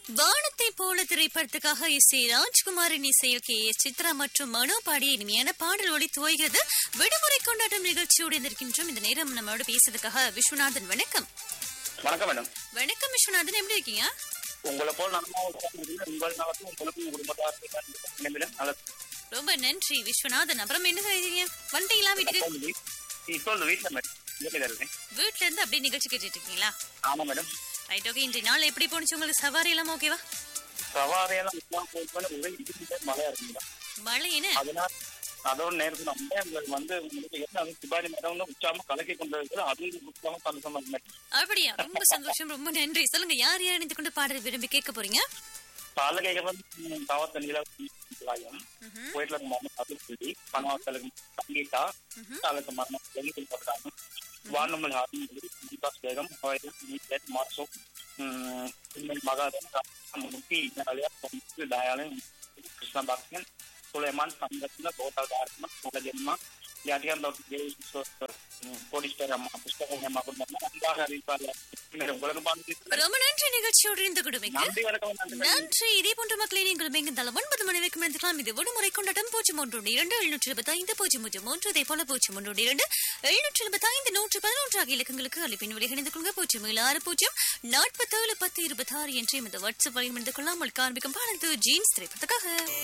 வானத்தை போல திரைப்படத்துக்காக இசை ராஜ்குமாரின் இசையில் கே எஸ் சித்ரா மற்றும் மனோ பாடிய இனிமையான பாடல் ஒளி துவைகிறது விடுமுறை கொண்டாட்டம் நிகழ்ச்சியோடு இருக்கின்றோம் இந்த நேரம் நம்மளோட பேசுறதுக்காக விஸ்வநாதன் வணக்கம் வணக்கம் மேடம் வணக்கம் விஸ்வநாதன் எப்படி இருக்கீங்க உங்களை போல் நம்ம உங்கள் நலத்தும் உங்களுக்கும் குடும்பத்தாருக்கும் நல்ல ரொம்ப நன்றி விஸ்வநாதன் அப்புறம் என்ன செய்றீங்க வந்துட்டீங்களா வீட்டுக்கு இப்போ இந்த வீட்டில் மேடம் வீட்டில் இருக்கேன் வீட்ல இருந்து அப்படியே நிகழ்ச்சி கேட்டுட்டு இருக்கீங்களா ஆமாம் மேடம் ரைட் ஓகே இன்றைய நாள் எப்படி போனுச்சு உங்களுக்கு சவாரி எல்லாம் ஓகேவா சவாரியெல்லாம் இப்பலாம் போயிட்டு ஒரே இடிக்கிட்டு மழையா இருக்குங்க மழை என்ன அதனால அதோட நேரத்தில் நம்ம உங்களுக்கு வந்து உங்களுக்கு என்ன அது சிபாரி மேடம் வந்து உச்சாம கலக்கி கொண்டு இருக்குது அதுவும் உச்சாம சந்தோஷமா இருக்கு அப்படியா ரொம்ப சந்தோஷம் ரொம்ப நன்றி சொல்லுங்க யார் யார் இணைந்து கொண்டு பாடல் விரும்பி கேட்க போறீங்க பால கேட்க வந்து தாவத்தண்ணியில வாயம் கோயிட்ல மரணம் அது சொல்லி பணவாசலுக்கு சங்கீதா அதுக்கு மரணம் வெளியில் போட்டாங்க வானமல் ஹாரி தீபா பேகம் நீட் மாசோ மகாதன் முக்தி தயாளன் கிருஷ்ண பாக்யன் சுலைமான் சங்கத்துல கோபால் தாரமா சுகஜன்மா யாத்தியான் கோடீஸ்வர அம்மா புஷ்பகன் அம்மா குடும்பம் அன்பாக அறிவிப்பார் உங்களுக்கு பாட்டு ரொம்ப நன்றி நிகழ்ச்சியோடு இருந்து கொடுமைக்கு நன்றி வணக்கம் நன்றி நன்றி இதே போன்ற மக்களை நீங்கள் எங்கிருந்தாலும் ஒன்பது மணி வரைக்கும் எடுத்துக்கலாம் இது விடுமுறை கொண்டாட்டம் பூஜ்ஜியம் ஒன்று இரண்டு எழுநூற்றி இருபத்தி ஐந்து பூஜ்ஜியம் பூஜ்ஜியம் ஒன்று இதே போல பூஜ்ஜியம் ஒன்று இரண்டு எழுநூற்றி இருபத்தி ஐந்து நூற்று பதினொன்று ஆகிய இலக்கங்களுக்கு அழைப்பின் வழி இணைந்து கொள்ளுங்க பூஜ்ஜியம் ஏழு ஆறு பூஜ்ஜியம் நாற்பத்தேழு பத்து இருபத்தி ஆறு என்று இந்த வாட்ஸ்அப் வழி இணைந்து கொள்ளாமல் காண்பிக்கும் பாடத்து ஜீன்ஸ் திரைப்படத்துக்காக